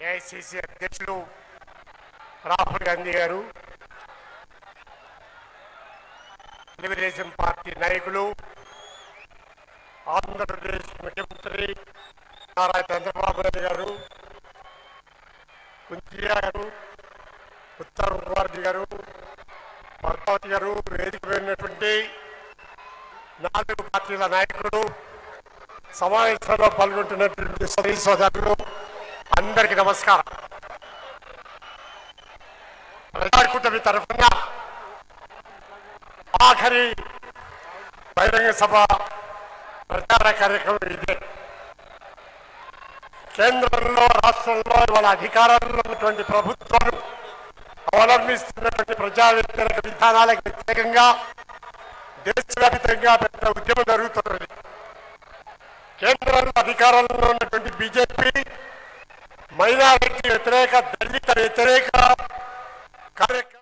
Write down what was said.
AICC అధ్యక్షులు రాహుల్ గాంధీ గారు Telugu Desam party నాయకులు ఆంధ్రప్రదేశ్ ముఖ్యమంత్రి నారా చంద్రబాబు నాయుడు గారు కుంతియా గారు ఉత్తమ్ కుమార్ గారు పద్మావతి గారు వేదిక వెళ్ళినటువంటి నాలుగు పార్టీల నాయకులు సమావేశంలో పాల్గొంటున్నటువంటి సోదరి సోదరులు అందరికీ నమస్కారం ప్రజాకూటమి తరఫున ఆఖరి బహిరంగ సభ ప్రచార కార్యక్రమం ఇదే కేంద్రంలో రాష్ట్రంలో ఇవాళ అధికారంలో ఉన్నటువంటి ప్రభుత్వాలు అవలంబిస్తున్నటువంటి ప్రజా వ్యతిరేక విధానాలకు వ్యతిరేకంగా దేశవ్యాప్తంగా పెద్ద ఉద్యమం జరుగుతున్నది కేంద్రంలో అధికారంలో ఉన్నటువంటి బీజేపీ మైనారిటీ వ్యతిరేక దళిత వ్యతిరేక కార్యక్రమం